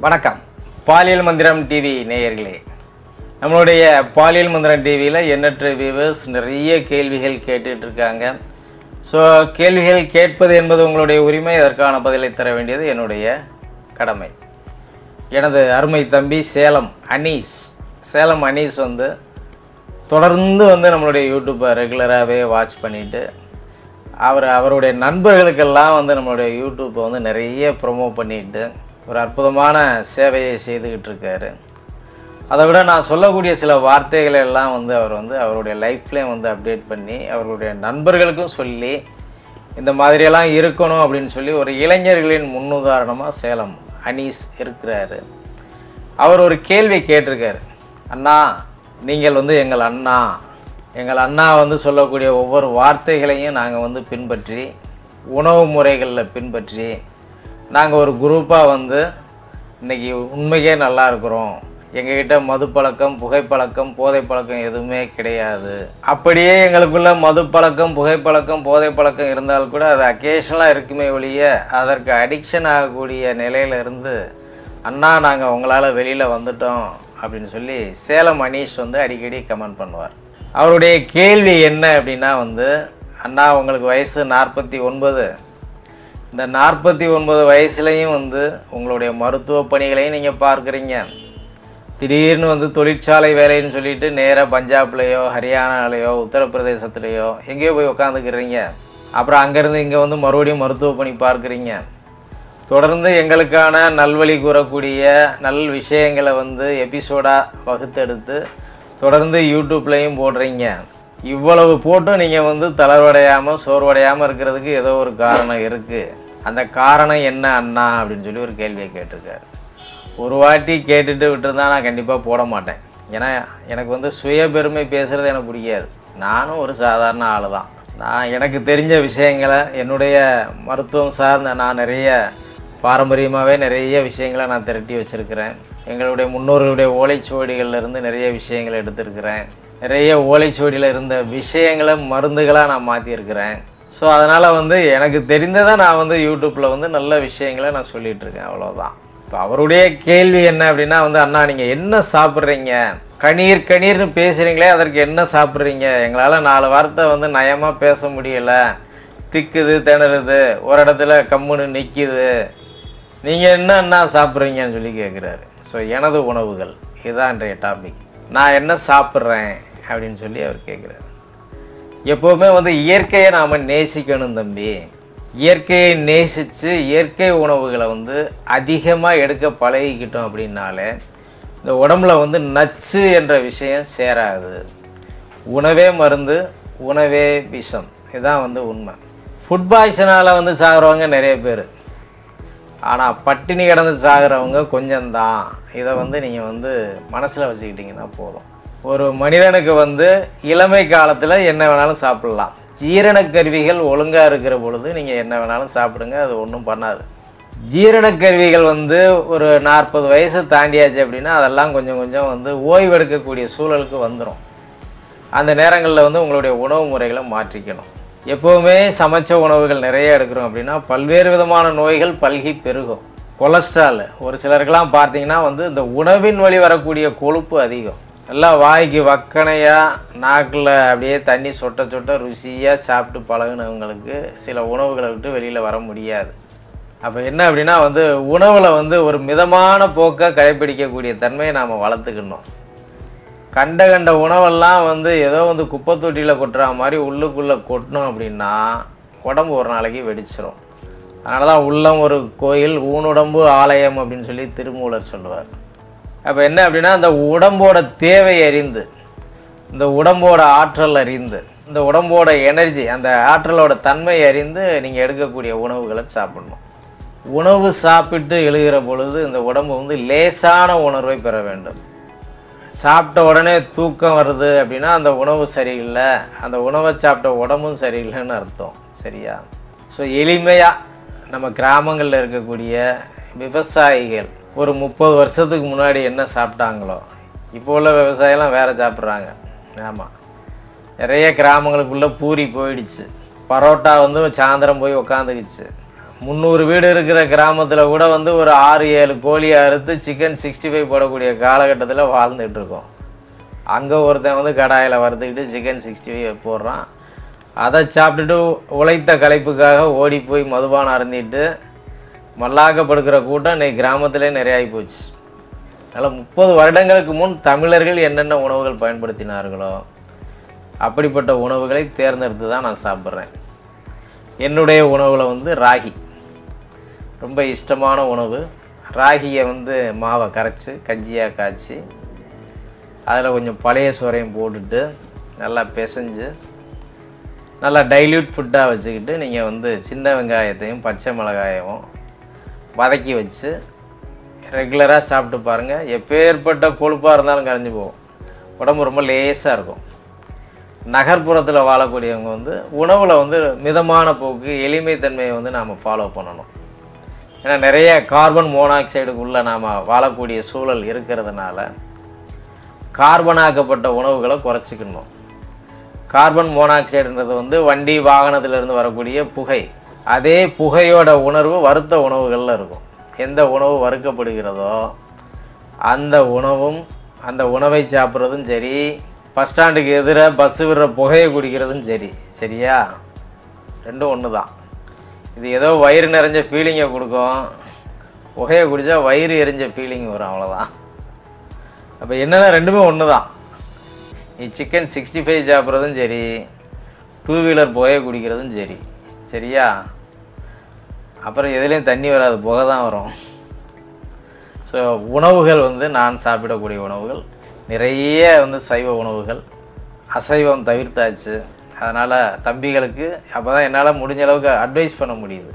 வணக்கம் பாலியல் மந்திரம் டிவி நேயர்களே நம்மளுடைய பாலியல் மந்திரம் டிவியில் எண்ணற்ற வியூவர்ஸ் நிறைய கேள்விகள் கேட்டுட்டு இருக்காங்க ஸோ கேள்விகள் கேட்பது என்பது உங்களுடைய உரிமை அதற்கான பதிலை தர வேண்டியது என்னுடைய கடமை எனது அருமை தம்பி சேலம் அனீஸ் சேலம் அனீஸ் வந்து தொடர்ந்து வந்து நம்மளுடைய யூடியூப்பை ரெகுலராகவே வாட்ச் பண்ணிவிட்டு அவர் அவருடைய நண்பர்களுக்கெல்லாம் வந்து நம்மளுடைய யூடியூப்பை வந்து நிறைய ப்ரொமோ பண்ணிட்டு ஒரு அற்புதமான சேவையை செய்துக்கிட்டு இருக்காரு அதை விட நான் சொல்லக்கூடிய சில வார்த்தைகளை எல்லாம் வந்து அவர் வந்து அவருடைய லைஃப்லேயும் வந்து அப்டேட் பண்ணி அவருடைய நண்பர்களுக்கும் சொல்லி இந்த மாதிரியெல்லாம் இருக்கணும் அப்படின்னு சொல்லி ஒரு இளைஞர்களின் முன்னுதாரணமாக சேலம் அனீஸ் இருக்கிறாரு அவர் ஒரு கேள்வி கேட்டிருக்காரு அண்ணா நீங்கள் வந்து எங்கள் அண்ணா எங்கள் அண்ணா வந்து சொல்லக்கூடிய ஒவ்வொரு வார்த்தைகளையும் நாங்கள் வந்து பின்பற்றி உணவு முறைகளில் பின்பற்றி நாங்கள் ஒரு குரூப்பாக வந்து இன்றைக்கி உண்மைக்கே நல்லா இருக்கிறோம் எங்ககிட்ட மது பழக்கம் புகைப்பழக்கம் போதை பழக்கம் எதுவுமே கிடையாது அப்படியே எங்களுக்குள்ள மது பழக்கம் புகைப்பழக்கம் போதை பழக்கம் இருந்தால் கூட அது அக்கேஷனலாக இருக்குமே ஒழிய அதற்கு அடிக்ஷன் ஆகக்கூடிய நிலையில இருந்து அண்ணா நாங்கள் உங்களால் வெளியில் வந்துட்டோம் அப்படின்னு சொல்லி சேலம் அனீஷ் வந்து அடிக்கடி கமெண்ட் பண்ணுவார் அவருடைய கேள்வி என்ன அப்படின்னா வந்து அண்ணா உங்களுக்கு வயசு நாற்பத்தி ஒன்பது இந்த நாற்பத்தி ஒன்பது வயசுலேயும் வந்து உங்களுடைய மருத்துவ பணிகளையும் நீங்கள் பார்க்குறீங்க திடீர்னு வந்து தொழிற்சாலை வேலைன்னு சொல்லிட்டு நேராக பஞ்சாப்லேயோ ஹரியானாலேயோ உத்தரப்பிரதேசத்துலேயோ எங்கேயோ போய் உட்காந்துக்கிறீங்க அப்புறம் அங்கேருந்து இங்கே வந்து மறுபடியும் மருத்துவ பணி பார்க்குறீங்க தொடர்ந்து எங்களுக்கான நல்வழி கூறக்கூடிய நல் விஷயங்களை வந்து எபிசோடாக வகுத்தெடுத்து தொடர்ந்து யூடியூப்லேயும் போடுறீங்க இவ்வளவு போட்டும் நீங்கள் வந்து தளர்வடையாமல் சோர்வடையாமல் இருக்கிறதுக்கு ஏதோ ஒரு காரணம் இருக்குது அந்த காரணம் என்ன அண்ணா அப்படின்னு சொல்லி ஒரு கேள்வியை கேட்டிருக்காரு ஒரு வாட்டி கேட்டுட்டு விட்டுருந்தா நான் கண்டிப்பாக போட மாட்டேன் ஏன்னா எனக்கு வந்து சுய பெருமை பேசுகிறது எனக்கு பிடிக்காது நானும் ஒரு சாதாரண ஆள் தான் நான் எனக்கு தெரிஞ்ச விஷயங்களை என்னுடைய மருத்துவம் சார்ந்த நான் நிறைய பாரம்பரியமாகவே நிறைய விஷயங்களை நான் திரட்டி வச்சுருக்கிறேன் எங்களுடைய முன்னோர்களுடைய ஓலைச்சுவடிகள்ல இருந்து நிறைய விஷயங்களை எடுத்திருக்கிறேன் நிறைய ஓலைச்சுவடியில் இருந்த விஷயங்களை மருந்துகளாக நான் மாற்றியிருக்கிறேன் ஸோ அதனால் வந்து எனக்கு தெரிந்ததை நான் வந்து யூடியூப்பில் வந்து நல்ல விஷயங்களை நான் சொல்லிகிட்டு இருக்கேன் அவ்வளோதான் இப்போ அவருடைய கேள்வி என்ன அப்படின்னா வந்து அண்ணா நீங்கள் என்ன சாப்பிட்றீங்க கணீர் கணீர்னு பேசுகிறீங்களே அதற்கு என்ன சாப்பிட்றீங்க எங்களால் நாலு வார்த்தை வந்து நயமாக பேச முடியலை திக்குது திணறுது ஒரு இடத்துல கம்முன்னு நிற்கிது நீங்கள் என்ன என்ன சாப்பிட்றீங்கன்னு சொல்லி கேட்குறாரு ஸோ எனது உணவுகள் இதுதான் இன்றைய டாபிக் நான் என்ன சாப்பிட்றேன் அப்படின்னு சொல்லி அவர் கேட்குறாரு எப்போவுமே வந்து இயற்கையை நாம் நேசிக்கணும் தம்பி இயற்கையை நேசித்து இயற்கை உணவுகளை வந்து அதிகமாக எடுக்க பழகிக்கிட்டோம் அப்படின்னாலே இந்த உடம்புல வந்து நச்சு என்ற விஷயம் சேராது உணவே மருந்து உணவே விஷம் இதுதான் வந்து உண்மை ஃபுட் பாய்சனால் வந்து சாகிறவங்க நிறைய பேர் ஆனால் பட்டினி கிடந்து சாகிறவங்க கொஞ்சம்தான் இதை வந்து நீங்கள் வந்து மனசில் வச்சுக்கிட்டிங்கன்னா போதும் ஒரு மனிதனுக்கு வந்து இளமை காலத்தில் என்ன வேணாலும் சாப்பிட்லாம் ஜீரண கருவிகள் ஒழுங்காக இருக்கிற பொழுது நீங்கள் என்ன வேணாலும் சாப்பிடுங்க அது ஒன்றும் பண்ணாது ஜீரண கருவிகள் வந்து ஒரு நாற்பது வயசு தாண்டியாச்சு அப்படின்னா அதெல்லாம் கொஞ்சம் கொஞ்சம் வந்து ஓய்வெடுக்கக்கூடிய சூழலுக்கு வந்துடும் அந்த நேரங்களில் வந்து உங்களுடைய உணவு முறைகளை மாற்றிக்கணும் எப்போவுமே சமைச்ச உணவுகள் நிறைய எடுக்கிறோம் அப்படின்னா பல்வேறு விதமான நோய்கள் பல்கி பெருகும் கொலஸ்ட்ரால் ஒரு சிலருக்கெல்லாம் பார்த்தீங்கன்னா வந்து இந்த உணவின் வழி வரக்கூடிய கொழுப்பு அதிகம் எல்லாம் வாய்க்கு வக்கனையாக நாக்கில் அப்படியே தண்ணி சொட்ட சொட்ட ருசியாக சாப்பிட்டு பழகுனவங்களுக்கு சில உணவுகளை விட்டு வெளியில் வர முடியாது அப்போ என்ன அப்படின்னா வந்து உணவில் வந்து ஒரு மிதமான போக்கை கடைப்பிடிக்கக்கூடிய தன்மையை நாம் வளர்த்துக்கணும் கண்ட கண்ட உணவெல்லாம் வந்து ஏதோ வந்து குப்பை தொட்டியில் கொட்டுற மாதிரி உள்ளுக்குள்ளே கொட்டினோம் அப்படின்னா உடம்பு ஒரு நாளைக்கு வெடிச்சிரும் அதனால தான் உள்ளம் ஒரு கோயில் ஊனுடம்பு ஆலயம் அப்படின்னு சொல்லி திருமூலர் சொல்லுவார் அப்போ என்ன அப்படின்னா அந்த உடம்போட தேவை அறிந்து இந்த உடம்போட ஆற்றல் அறிந்து இந்த உடம்போட எனர்ஜி அந்த ஆற்றலோட தன்மை அறிந்து நீங்கள் எடுக்கக்கூடிய உணவுகளை சாப்பிடணும் உணவு சாப்பிட்டு எழுகிற பொழுது இந்த உடம்பு வந்து லேசான உணர்வை பெற வேண்டும் சாப்பிட்ட உடனே தூக்கம் வருது அப்படின்னா அந்த உணவு சரியில்லை அந்த உணவை சாப்பிட்ட உடம்பும் சரியில்லைன்னு அர்த்தம் சரியா ஸோ எளிமையாக நம்ம கிராமங்களில் இருக்கக்கூடிய விவசாயிகள் ஒரு முப்பது வருஷத்துக்கு முன்னாடி என்ன சாப்பிட்டாங்களோ இப்போ உள்ள விவசாயம்லாம் வேறு சாப்பிட்றாங்க ஆமாம் நிறைய கிராமங்களுக்குள்ளே பூரி போயிடுச்சு பரோட்டா வந்து சாயந்தரம் போய் உக்காந்துக்குச்சு முந்நூறு வீடு இருக்கிற கிராமத்தில் கூட வந்து ஒரு ஆறு ஏழு கோழி அறுத்து சிக்கன் சிக்ஸ்டி ஃபைவ் போடக்கூடிய காலகட்டத்தில் வாழ்ந்துட்டு இருக்கோம் அங்கே ஒருத்தன் வந்து கடாயில் வறுத்துக்கிட்டு சிக்கன் சிக்ஸ்டி ஃபைவ் போடுறான் அதை சாப்பிட்டுட்டு உழைத்த களைப்புக்காக ஓடி போய் மதுபானம் அருந்திட்டு மல்லாக்கப்படுக்கிற கூட்டம் இன்னைக்கு கிராமத்திலே நிறைய ஆகி போச்சு அதனால் முப்பது வருடங்களுக்கு முன் தமிழர்கள் என்னென்ன உணவுகள் பயன்படுத்தினார்களோ அப்படிப்பட்ட உணவுகளை தேர்ந்தெடுத்து தான் நான் சாப்பிட்றேன் என்னுடைய உணவில் வந்து ராகி ரொம்ப இஷ்டமான உணவு ராகியை வந்து மாவை கரைச்சி கஞ்சியாக காய்ச்சி அதில் கொஞ்சம் பழைய சோறையும் போட்டுட்டு நல்லா பிசைஞ்சு நல்லா டைல்யூட் ஃபுட்டாக வச்சுக்கிட்டு நீங்கள் வந்து சின்ன வெங்காயத்தையும் பச்சை மிளகாயவும் வதக்கி வச்சு ரெகுலராக சாப்பிட்டு பாருங்கள் எப்பேற்பட்ட கொழுப்பாக இருந்தாலும் கரைஞ்சி போகும் உடம்பு ரொம்ப லேசாக இருக்கும் நகர்ப்புறத்தில் வாழக்கூடியவங்க வந்து உணவில் வந்து மிதமான போக்கு எளிமைத்தன்மையை வந்து நாம் ஃபாலோ பண்ணணும் ஏன்னா நிறைய கார்பன் மோனாக்சைடுக்குள்ளே நாம் வாழக்கூடிய சூழல் இருக்கிறதுனால கார்பனாக்கப்பட்ட உணவுகளை குறைச்சிக்கணும் கார்பன் மோனாக்சைடுன்றது வந்து வண்டி வாகனத்திலிருந்து வரக்கூடிய புகை அதே புகையோட உணர்வு வறுத்த உணவுகளில் இருக்கும் எந்த உணவு வறுக்கப்படுகிறதோ அந்த உணவும் அந்த உணவை சாப்பிட்றதும் சரி பஸ் ஸ்டாண்டுக்கு எதிராக பஸ்ஸு விடுற புகையை குடிக்கிறதும் சரி சரியா ரெண்டும் ஒன்று தான் இது ஏதோ வயிறு நிறைஞ்ச ஃபீலிங்கை கொடுக்கும் புகையை குடித்தா வயிறு எரிஞ்ச ஃபீலிங் வரும் அவ்வளோதான் அப்போ என்னென்னா ரெண்டுமே ஒன்று தான் நீ சிக்கன் சிக்ஸ்டி ஃபைவ் சாப்பிட்றதும் சரி டூ வீலர் புகையை குடிக்கிறதும் சரி சரியா அப்புறம் எதுலேயும் தண்ணி வராது புகை தான் வரும் ஸோ உணவுகள் வந்து நான் சாப்பிடக்கூடிய உணவுகள் நிறைய வந்து சைவ உணவுகள் அசைவம் தவிர்த்தாச்சு அதனால் தம்பிகளுக்கு அப்போ தான் என்னால் முடிஞ்ச அளவுக்கு அட்வைஸ் பண்ண முடியுது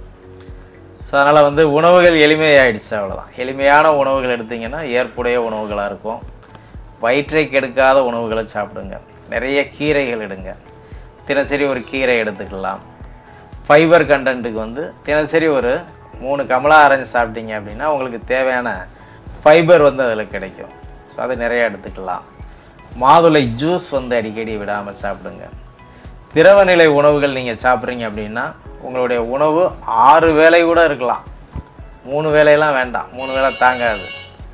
ஸோ அதனால் வந்து உணவுகள் எளிமையாயிடுச்சு அவ்வளோதான் எளிமையான உணவுகள் எடுத்திங்கன்னா ஏற்புடைய உணவுகளாக இருக்கும் வயிற்றை கெடுக்காத உணவுகளை சாப்பிடுங்க நிறைய கீரைகள் எடுங்க தினசரி ஒரு கீரை எடுத்துக்கலாம் ஃபைபர் கண்டென்ட்டுக்கு வந்து தினசரி ஒரு மூணு கமலா ஆரஞ்சு சாப்பிட்டீங்க அப்படின்னா உங்களுக்கு தேவையான ஃபைபர் வந்து அதில் கிடைக்கும் ஸோ அது நிறைய எடுத்துக்கலாம் மாதுளை ஜூஸ் வந்து அடிக்கடி விடாமல் சாப்பிடுங்க திரவநிலை உணவுகள் நீங்கள் சாப்பிட்றீங்க அப்படின்னா உங்களுடைய உணவு ஆறு வேளை கூட இருக்கலாம் மூணு வேளையெல்லாம் வேண்டாம் மூணு வேளை தாங்காது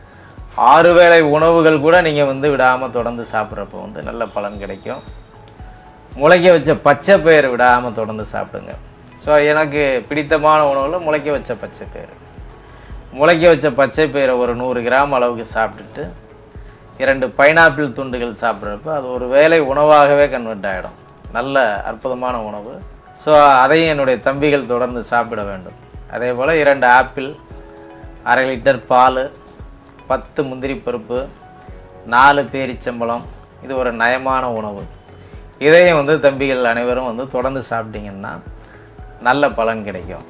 ஆறு வேளை உணவுகள் கூட நீங்கள் வந்து விடாமல் தொடர்ந்து சாப்பிட்றப்போ வந்து நல்ல பலன் கிடைக்கும் முளைக்க வச்ச பச்சை பயிர் விடாமல் தொடர்ந்து சாப்பிடுங்க ஸோ எனக்கு பிடித்தமான உணவில் முளைக்க வச்ச பச்சை பயிர் முளைக்க வச்ச பச்சை பயிரை ஒரு நூறு கிராம் அளவுக்கு சாப்பிட்டுட்டு இரண்டு பைனாப்பிள் துண்டுகள் சாப்பிட்றப்ப அது ஒரு வேளை உணவாகவே கன்வெர்ட் ஆகிடும் நல்ல அற்புதமான உணவு ஸோ அதையும் என்னுடைய தம்பிகள் தொடர்ந்து சாப்பிட வேண்டும் அதே போல் இரண்டு ஆப்பிள் அரை லிட்டர் பால் பத்து முந்திரி பருப்பு நாலு பேரிச்சம்பழம் இது ஒரு நயமான உணவு இதையும் வந்து தம்பிகள் அனைவரும் வந்து தொடர்ந்து சாப்பிட்டீங்கன்னா நல்ல பலன் கிடைக்கும்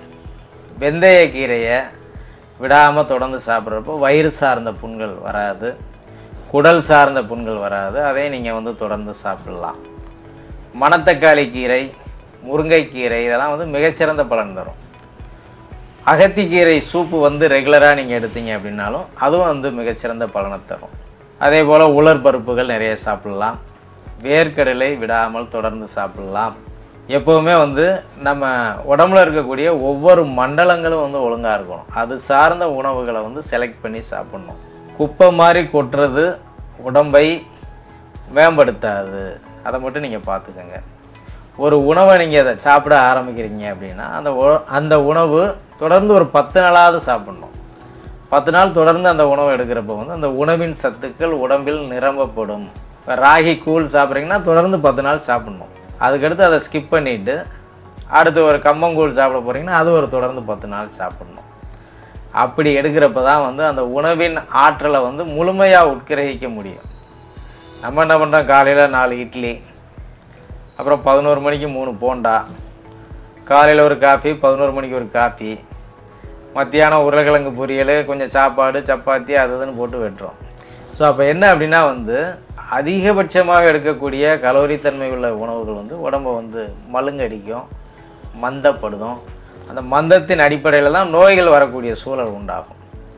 வெந்தய கீரையை விடாமல் தொடர்ந்து சாப்பிட்றப்போ வயிறு சார்ந்த புண்கள் வராது குடல் சார்ந்த புண்கள் வராது அதை நீங்கள் வந்து தொடர்ந்து சாப்பிடலாம் மணத்தக்காளி கீரை முருங்கைக்கீரை இதெல்லாம் வந்து மிகச்சிறந்த பலன் தரும் அகத்திக்கீரை சூப்பு வந்து ரெகுலராக நீங்கள் எடுத்தீங்க அப்படின்னாலும் அதுவும் வந்து மிகச்சிறந்த பலனை தரும் அதே போல் உலர் பருப்புகள் நிறைய சாப்பிடலாம் வேர்க்கடலை விடாமல் தொடர்ந்து சாப்பிடலாம் எப்போவுமே வந்து நம்ம உடம்புல இருக்கக்கூடிய ஒவ்வொரு மண்டலங்களும் வந்து ஒழுங்காக இருக்கணும் அது சார்ந்த உணவுகளை வந்து செலக்ட் பண்ணி சாப்பிட்ணும் குப்பை மாதிரி கொட்டுறது உடம்பை மேம்படுத்தாது அதை மட்டும் நீங்கள் பார்த்துக்கோங்க ஒரு உணவை நீங்கள் அதை சாப்பிட ஆரம்பிக்கிறீங்க அப்படின்னா அந்த உ- அந்த உணவு தொடர்ந்து ஒரு பத்து நாளாவது சாப்பிட்ணும் பத்து நாள் தொடர்ந்து அந்த உணவை எடுக்கிறப்போ வந்து அந்த உணவின் சத்துக்கள் உடம்பில் நிரம்பப்படும் இப்போ ராகி கூழ் சாப்பிட்றீங்கன்னா தொடர்ந்து பத்து நாள் சாப்பிட்ணும் அதுக்கடுத்து அதை ஸ்கிப் பண்ணிவிட்டு அடுத்து ஒரு கம்மங்கூழ் சாப்பிட போகிறீங்கன்னா அது ஒரு தொடர்ந்து பத்து நாள் சாப்பிட்ணும் அப்படி எடுக்கிறப்ப தான் வந்து அந்த உணவின் ஆற்றலை வந்து முழுமையாக உட்கிரகிக்க முடியும் நம்ம என்ன பண்ணுறோம் காலையில் நாலு இட்லி அப்புறம் பதினோரு மணிக்கு மூணு போண்டா காலையில் ஒரு காஃபி பதினோரு மணிக்கு ஒரு காஃபி மத்தியானம் உருளைக்கிழங்கு பொரியல் கொஞ்சம் சாப்பாடு சப்பாத்தி அது இதுன்னு போட்டு வெட்டுறோம் ஸோ அப்போ என்ன அப்படின்னா வந்து அதிகபட்சமாக எடுக்கக்கூடிய கலோரி தன்மை உள்ள உணவுகள் வந்து உடம்பை வந்து மழுங்கடிக்கும் மந்தப்படுதும் அந்த மந்தத்தின் அடிப்படையில் தான் நோய்கள் வரக்கூடிய சூழல் உண்டாகும்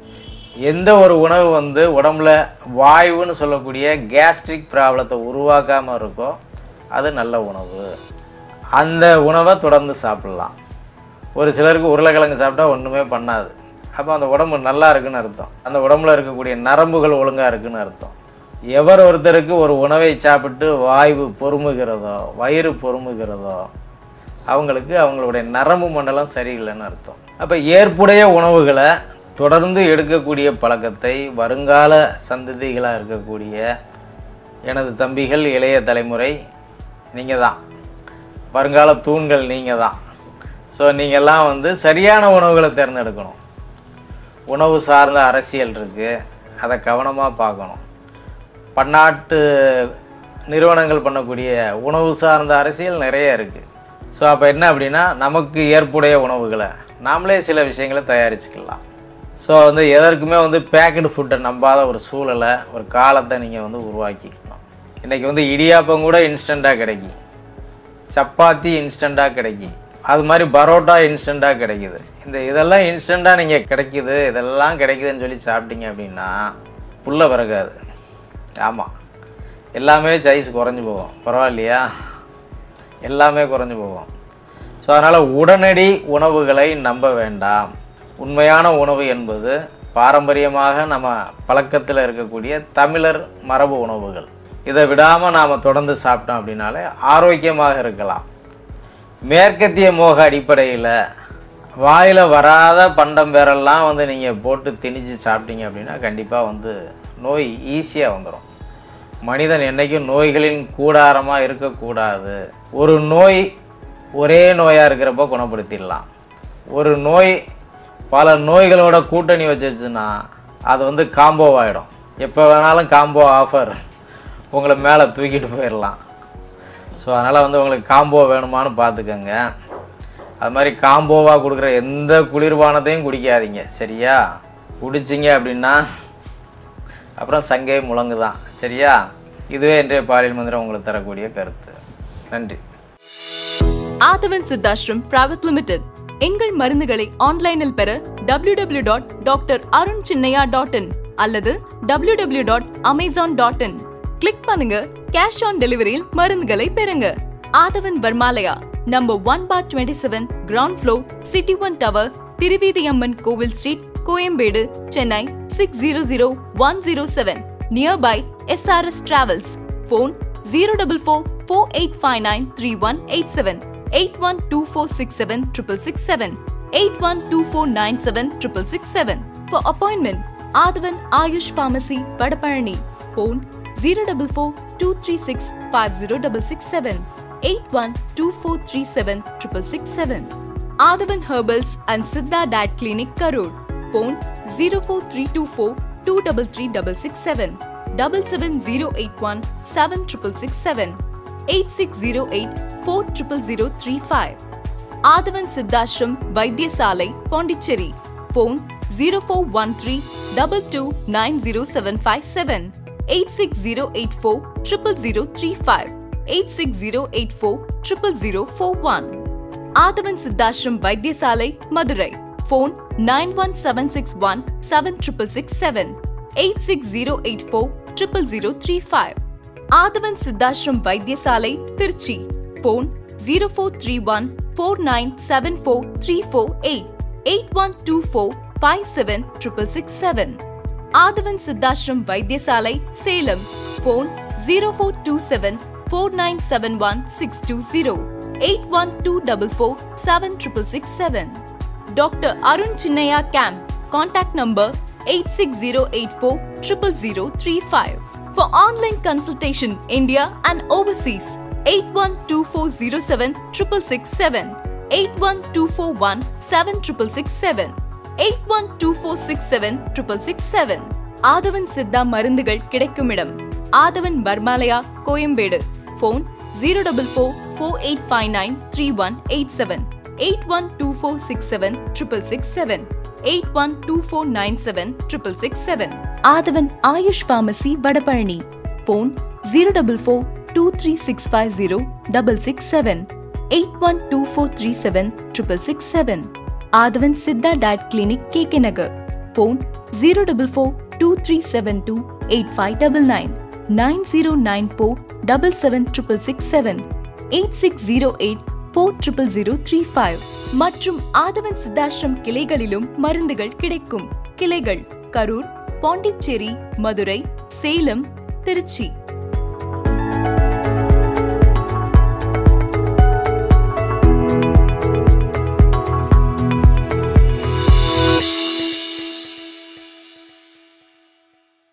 எந்த ஒரு உணவு வந்து உடம்புல வாயுன்னு சொல்லக்கூடிய கேஸ்ட்ரிக் ப்ராப்ளத்தை உருவாக்காமல் இருக்கோ அது நல்ல உணவு அந்த உணவை தொடர்ந்து சாப்பிடலாம் ஒரு சிலருக்கு உருளைக்கிழங்கு சாப்பிட்டா ஒன்றுமே பண்ணாது அப்போ அந்த உடம்பு நல்லா இருக்குன்னு அர்த்தம் அந்த உடம்புல இருக்கக்கூடிய நரம்புகள் ஒழுங்காக இருக்குன்னு அர்த்தம் எவர் ஒருத்தருக்கு ஒரு உணவை சாப்பிட்டு வாய்வு பொறுமுகிறதோ வயிறு பொறுமுகிறதோ அவங்களுக்கு அவங்களுடைய நரம்பு மண்டலம் சரியில்லைன்னு அர்த்தம் அப்போ ஏற்புடைய உணவுகளை தொடர்ந்து எடுக்கக்கூடிய பழக்கத்தை வருங்கால சந்ததிகளாக இருக்கக்கூடிய எனது தம்பிகள் இளைய தலைமுறை நீங்கள் தான் வருங்கால தூண்கள் நீங்கள் தான் ஸோ நீங்கள்லாம் வந்து சரியான உணவுகளை தேர்ந்தெடுக்கணும் உணவு சார்ந்த அரசியல் இருக்குது அதை கவனமாக பார்க்கணும் பன்னாட்டு நிறுவனங்கள் பண்ணக்கூடிய உணவு சார்ந்த அரசியல் நிறைய இருக்குது ஸோ அப்போ என்ன அப்படின்னா நமக்கு ஏற்புடைய உணவுகளை நாமளே சில விஷயங்களை தயாரிச்சுக்கலாம் ஸோ வந்து எதற்குமே வந்து பேக்கெட் ஃபுட்டை நம்பாத ஒரு சூழலை ஒரு காலத்தை நீங்கள் வந்து உருவாக்கிக்கணும் இன்றைக்கி வந்து இடியாப்பம் கூட இன்ஸ்டண்ட்டாக கிடைக்கும் சப்பாத்தி இன்ஸ்டண்ட்டாக கிடைக்கும் அது மாதிரி பரோட்டா இன்ஸ்டண்ட்டாக கிடைக்குது இந்த இதெல்லாம் இன்ஸ்டண்ட்டாக நீங்கள் கிடைக்குது இதெல்லாம் கிடைக்குதுன்னு சொல்லி சாப்பிட்டீங்க அப்படின்னா புல்ல பிறகாது ஆமாம் எல்லாமே சைஸ் குறைஞ்சி போகும் பரவாயில்லையா எல்லாமே குறைஞ்சி போகும் ஸோ அதனால் உடனடி உணவுகளை நம்ப வேண்டாம் உண்மையான உணவு என்பது பாரம்பரியமாக நம்ம பழக்கத்தில் இருக்கக்கூடிய தமிழர் மரபு உணவுகள் இதை விடாமல் நாம் தொடர்ந்து சாப்பிட்டோம் அப்படின்னாலே ஆரோக்கியமாக இருக்கலாம் மேற்கத்திய மோக அடிப்படையில் வாயில் வராத பண்டம் பேரெல்லாம் வந்து நீங்கள் போட்டு திணிச்சு சாப்பிட்டீங்க அப்படின்னா கண்டிப்பாக வந்து நோய் ஈஸியாக வந்துடும் மனிதன் என்றைக்கும் நோய்களின் கூடாரமாக இருக்கக்கூடாது ஒரு நோய் ஒரே நோயாக இருக்கிறப்போ குணப்படுத்திடலாம் ஒரு நோய் பல நோய்களோட கூட்டணி வச்சிருச்சுன்னா அது வந்து காம்போவாகிடும் எப்போ வேணாலும் காம்போ ஆஃபர் உங்களை மேலே தூக்கிட்டு போயிடலாம் ஸோ அதனால் வந்து உங்களுக்கு காம்போ வேணுமான்னு பார்த்துக்கோங்க அது மாதிரி காம்போவாக கொடுக்குற எந்த குளிர்பானத்தையும் குடிக்காதீங்க சரியா குடிச்சிங்க அப்படின்னா அப்புறம் சங்கை முழங்கு தான் சரியா இதுவே இன்றைய பாலியல் மந்திரம் உங்களுக்கு தரக்கூடிய கருத்து நன்றி ஆதவன் சித்தாஷ்ரம் பிரைவேட் லிமிடெட் எங்கள் மருந்துகளை ஆன்லைனில் பெற W W dot doctor Arun Chinnaiah dot in அல்லது W W dot Amazon dot in click பண்ணுங்க கேஷ் ஆன் டெலிவரியில் மருந்துகளை பெறுங்க Aadhavan Varmalaya number one four twenty seven ground floor city one tower Thiruveedhiamman Koil street Koyambedu Chennai six zero zero one zero seven nearby SRS travels phone zero double four four eight five nine three one eight seven eight one two four six seven triple six seven eight one two four nine seven triple six seven for appointment Aadhavan Ayush pharmacy Vadapalani phone zero double four two three six five zero double six seven eight one two four three seven triple six seven Aadhavan herbals and Siddha diet clinic Karur phone 04324 233 double seven zero eight one seven triple six seven eight six zero eight four triple zero three five. Adavan Siddhashram Vaidyasalai Pondicherry phone zero four one three double two nine zero seven five seven eight six zero eight four triple zero three five eight six zero eight four triple zero four one. Adavan Siddhashram Vaidyasalai Madurai phone 91761 7667 86084 00035 Adavan Siddhashram Vaidyasalai Tirchi phone 0431 4974348 8124 57667 Adavan Siddhashram Vaidyasalai Salem phone 0427 4971 620 8124 7667 Dr. Arun Chinnaya Camp. Contact number 86084 00035. For online consultation, India and overseas, 812407 667, 81241 7667, 812467 667. Aadhavan Siddha மருந்துகள் கிடைக்குமிடம் Aadhavan Pharmalaya Koyambedu phone zero double four four eight five nine three one eight seven eight one two four six seven triple six seven eight one two four nine seven triple six seven Aadhavan Ayush pharmacy Vadapalani phone zero double four two three six five zero double six seven eight one two four three seven triple six seven Aadhavan Siddha diet clinic K K Nagar phone zero double four two three seven two eight five double nine nine zero nine four double seven triple six seven eight six zero eight four triple zero three five மற்றும் ஆதவன் சித்தாஷ்ரம் கிளைகளிலும் மருந்துகள் கிடைக்கும் கிளைகள் கரூர் பாண்டிச்சேரி மதுரை சேலம் திருச்சி